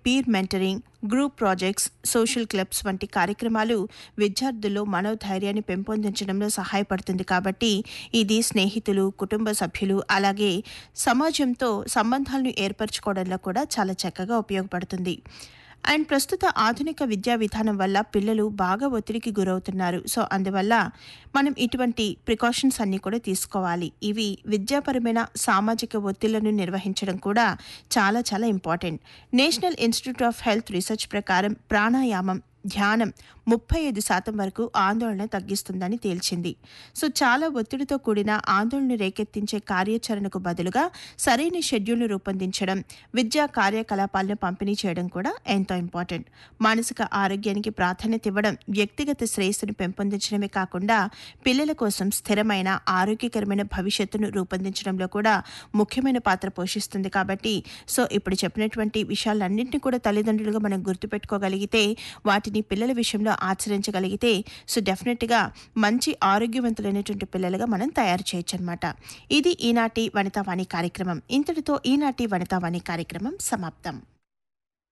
peer mentoring group projects social clubs వంటి కార్యక్రమాలు విద్యార్థుల్లో మనోధైర్యాన్ని పెంపొందించడంలో సహాయపడుతుంది కాబట్టి ఇది స్నేహితులు కుటుంబ సభ్యులు అలాగే సమాజంతో సంబంధాలను ఏర్పరచుకోవడంలో కూడా చాలా చక్కగా ఉపయోగపడుతుంది అండ్ ప్రస్తుత ఆధునిక విద్యా విధానం వల్ల పిల్లలు బాగా ఒత్తిడికి గురవుతున్నారు సో అందువల్ల మనం ఇటువంటి ప్రికాషన్స్ అన్నీ కూడా తీసుకోవాలి ఇవి విద్యాపరమైన సామాజిక ఒత్తిళ్లను నిర్వహించడం కూడా చాలా చాలా important national institute of health research ప్రకారం ప్రాణాయామం ధ్యానం ముప్పై ఐదు శాతం వరకు ఆందోళన తగ్గిస్తుందని తేల్చింది సో చాలా ఒత్తిడితో కూడిన ఆందోళన రేకెత్తించే కార్యాచరణకు బదులుగా సరైన షెడ్యూల్ను రూపొందించడం విద్యా కార్యకలాపాలను పంపిణీ చేయడం కూడా ఎంతో ఇంపార్టెంట్ మానసిక ఆరోగ్యానికి ప్రాధాన్యత ఇవ్వడం వ్యక్తిగత శ్రేయస్సును పెంపొందించడమే కాకుండా పిల్లల కోసం స్థిరమైన ఆరోగ్యకరమైన భవిష్యత్తును రూపొందించడంలో కూడా ముఖ్యమైన పాత్ర పోషిస్తుంది కాబట్టి సో ఇప్పుడు చెప్పినటువంటి విషయాలన్నింటినీ కూడా తల్లిదండ్రులుగా మనం గుర్తుపెట్టుకోగలిగితే వాటిని పిల్లల విషయంలో ఆచరించగలిగితే సో డెఫినెట్గా మంచి ఆరోగ్యవంతులైనటువంటి పిల్లలుగా మనం తయారు చేయొచ్చు అనమాట ఇది ఈనాటి వనితావాణి కార్యక్రమం ఇంతటితో ఈనాటి వనితావాణి కార్యక్రమం సమాప్తం